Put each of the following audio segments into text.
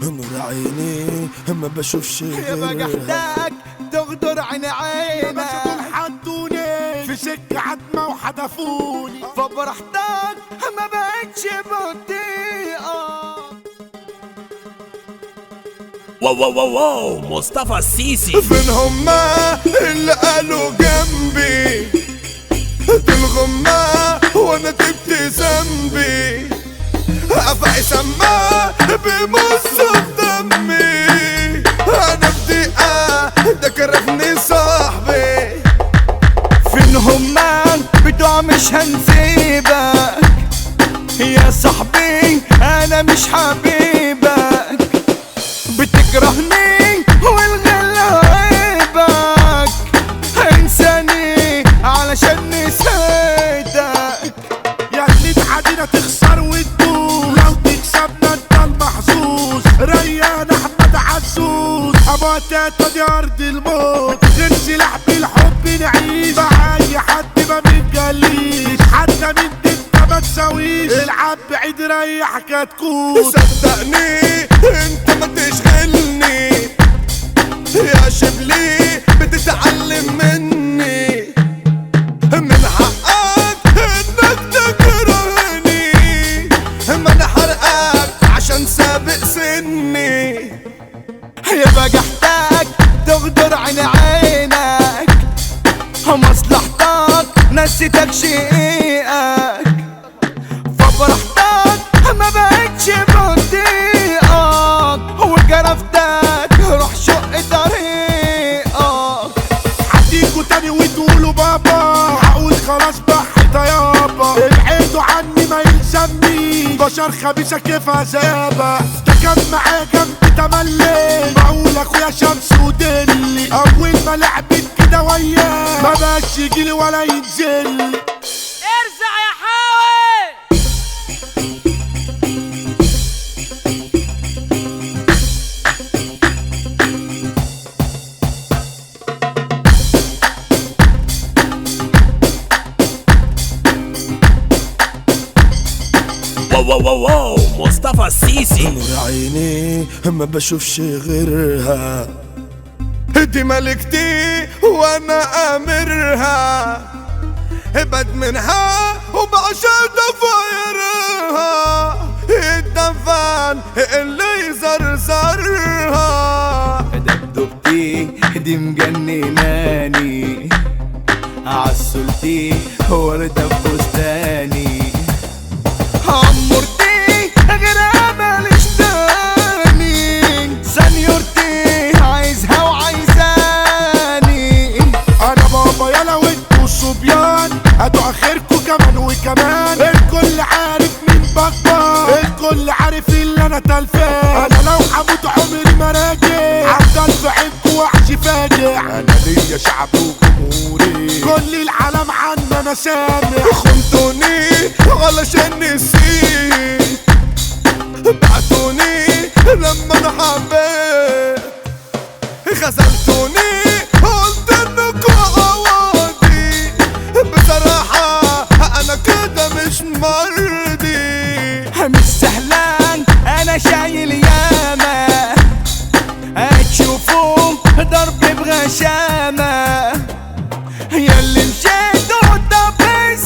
نور عيني ما بشوفش يا غيرها بجحدك تغدر عين عينك حطوني في سكة عتمة وحدفوني فبرحتك ما بقتش بطيئة واو واو واو واو مصطفى السيسي فين هما اللي قالوا جنبي دي الغمة وانا جبت ذنبي افعي سما بمص في دمي انا في دقيقة ده كرفني صاحبي فين هما بتوع مش هنسيبك يا صاحبي انا مش حبيبك بتكرهني والغل عيبك انساني علشان نسيتك يا اللي تعادينا تخسر وتدوس لو تكسبنا انت المحظوظ ريان احمد عزوز ابو تاتا دي ارض الموت غير سلاح بالحب نعيش مع اي حد ما بنجليش حتى من دي انت ما تساويش العب بعيد ريح كتكوت صدقني انت ما تشغلني يا شبلي بتتعلم مني من حقك انك تكرهني ما انا حرقك عشان سابق سني يا بجحتك تغدر عين عينك مصلحتك نسيتك شقيقك فبرحتك ما بقتش بطيئك وجرفتك روح شق طريقك هتيجوا تاني وتقولوا بابا هقول خلاص بحت يابا ابعدوا عني ما يلزمنيش بشر خبيثة كيف عذابة ده كان معايا جنب تملي بقول اخويا شمس ودلي اول ما لعبت كده وياه ما بقاش يجيلي ولا ينزل ارزع يا حاوي واو واو واو واو مصطفى السيسي نور عيني ما بشوفش غيرها دي ملكتي وانا امرها ابعد منها وبعشق ضفايرها الدفان اللي يزرزرها دبدبتي دي مجنناني عسلتي وردة بفستاني عمرتي غير ماليش تاني سنيورتي عايزها وعايزاني انا بابا يلا وانتوا صبيان هاتوا اخركوا كمان وكمان الكل عارف مين بكبر الكل عارف اللي انا تلفان انا لو هموت عمري ما راجع هفضل في عينكوا وحش فاجع انا ليا شعب وجمهوري كل العالم عنا انا سامع خنتوني علشان نسيت بعتوني لما انا حبيت خذلتوني قلت انكوا عواضي بصراحة انا كده مش مرضي مش سهلان انا شايل ياما هتشوفوا ضرب بغشامة ياللي مشيتوا ده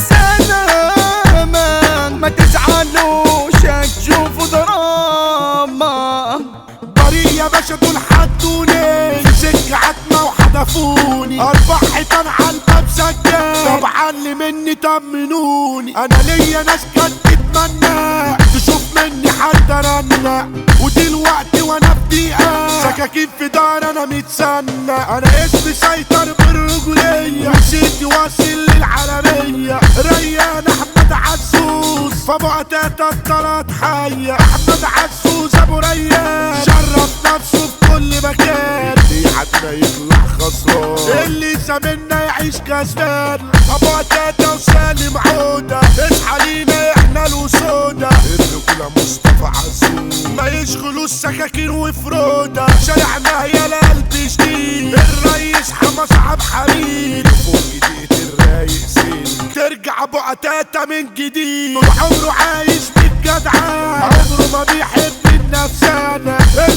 بالسلامة ما تزعلوش هتشوفوا دراما طريق يا باشا دول حدوني في سكة عتمة وحدفوني أربع حيطان على الباب سجاد طبعا اللي مني طمنوني أنا ليا ناس كانت تتمنى تشوف مني حد رنة ودلوقتي وأنا في دقيقة سكاكين في دار أنا متسنى أنا اسمي سيطر بالرجولية وسيتي واصل للعالمية ريان أحمد عزوز فابو قتاتة الطلات حية أحمد عزوز أبو ريان شرف نفسه في كل مكان اللي حدنا يطلع خسران اللي سامنا يعيش كسبان أبو قتاتة وسالم عودة اصحى لينا احنا الوسودة الرجولة مصطفى عزوز ما يشغلوش سكاكين وفرودة شارعنا يا القلب جديد الريس حمص عبد حميد فوق جديد الرايق سين ترجع ابو قتاتة من جديد طول عمره عايش بالجدعان عمره ما بيحب النفسانة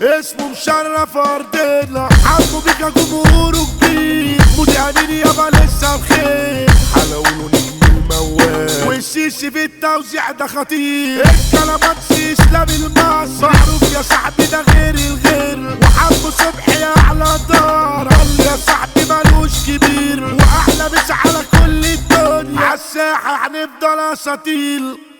اسمه مشرف ارضنا حبه بيك جمهوره كبير مدهنين يابا لسه بخير حلاوله نجم الموال والسيسي في التوزيع ده خطير الكلامات اسلام المصر معروف يا صاحبي ده غير الغير وحبه صبحي اعلى دار قال يا صاحبي ملوش كبير واحلى مسا على كل الدنيا عالساحه هنفضل اساطيل